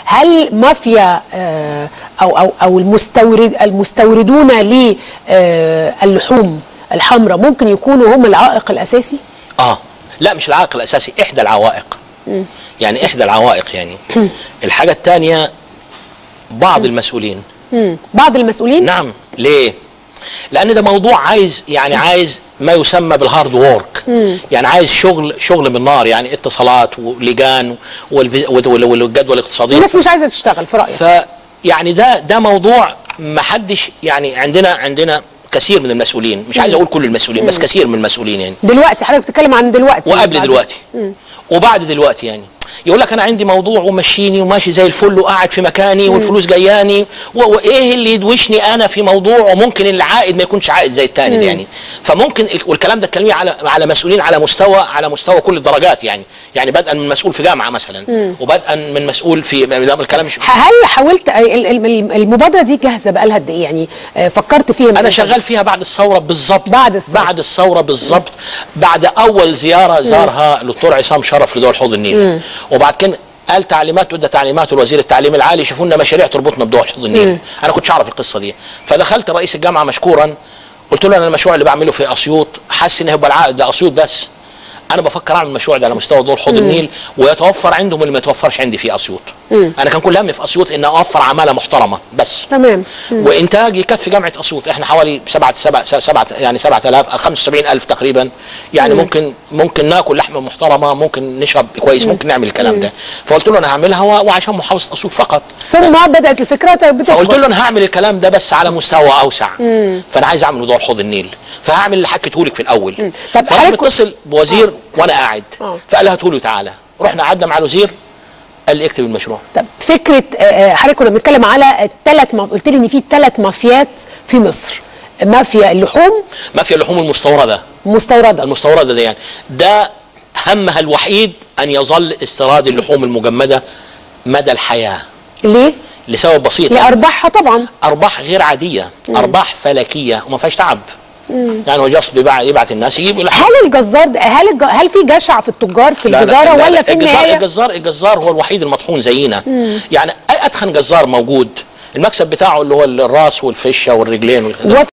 هل مافيا آه، او او او المستورد المستوردون للحوم الحمراء ممكن يكونوا هم العائق الاساسي اه لا مش العائق الاساسي احدى العوائق يعني احدى العوائق يعني الحاجه الثانيه بعض المسؤولين مم. بعض المسؤولين نعم ليه لان ده موضوع عايز يعني عايز ما يسمى بالهارد وورك يعني عايز شغل شغل بالنار يعني اتصالات ولجان والفي- وال- والجدول الاقتصادي الناس مش عايزه تشتغل في رايك فيعني ده ده موضوع ما حدش يعني عندنا عندنا كثير من المسؤولين مش عايز اقول كل المسؤولين بس كثير من المسؤولين يعني دلوقتي حضرتك بتتكلم عن دلوقتي وقبل بعد- دلوقتي وبعد دلوقتي يعني يقول لك انا عندي موضوع ومشيني وماشي زي الفل وقاعد في مكاني والفلوس جاياني و- وايه اللي يدوشني انا في موضوع وممكن العائد ما يكونش عائد زي الثاني ده يعني فممكن ال- والكلام ده اتكلمي على على مسؤولين على مستوى على مستوى كل الدرجات يعني يعني بدءا من مسؤول في جامعه مثلا وبدءا من مسؤول في ده الكلام مش هل حاولت ال- ال- ال- المبادره دي جاهزه بقالها قد ايه يعني آه، فكرت فيها من انا إمتى؟ شغال فيها بعد الثوره بالظبط بعد الثورة. بعد الثوره بالظبط بعد اول زياره زارها الدكتور عصام شرف لدول حوض النيل وبعد كده قال تعليمات وادى تعليمات الوزير التعليم العالي شوفوا لنا مشاريع تربطنا بدول حوض النيل انا كنتش اعرف القصه دي فدخلت رئيس الجامعه مشكورا قلت له انا المشروع اللي بعمله في اسيوط حاسس ان هيبقى العائد ده اسيوط بس انا بفكر اعمل المشروع ده على مستوى دول حوض النيل ويتوفر عندهم اللي ما يتوفرش عندي في اسيوط انا كان كل همي في اسيوط ان اوفر عماله محترمه بس تمام وانتاج يكفي جامعه اسيوط احنا حوالي سبعة سبعة سبعة يعني 7000 75000 تقريبا يعني ممكن ممكن ناكل لحمه محترمه ممكن نشرب كويس ممكن نعمل الكلام ده فقلت له انا هعملها و- وعشان محافظه اسيوط فقط ثم بدات الفكره بتكبر فقلت له انا هعمل الكلام ده بس على مستوى اوسع فانا عايز اعمل دور حوض النيل فهعمل اللي حكيته لك في الاول طب فانا حضرتك- متصل بوزير وانا قاعد آه. فقال لي هاتوا لي تعالى رحنا قعدنا مع الوزير قال لي اكتب المشروع طب فكره آه، آه، حضرتك كنا بنتكلم على الثلاث قلت لي ان في ثلاث مافيات في مصر مافيا اللحوم مافيا اللحوم المستورده مستورده المستورده دي يعني ده همها الوحيد ان يظل استيراد اللحوم المجمده مدى الحياه ليه؟ لسبب بسيط يعني لارباحها طبعا ارباح غير عاديه ارباح فلكيه وما فيهاش تعب يعني هو جاست بيبع- يبعت الناس يجيب اللحم هل الجزار ده هل الج... هل في جشع في التجار في لا لا الجزاره لا لا ولا في الجزار النهايه الجزار الجزار هو الوحيد المطحون زينا يعني اي اتخن جزار موجود المكسب بتاعه اللي هو الراس والفشه والرجلين والكلام ده. هو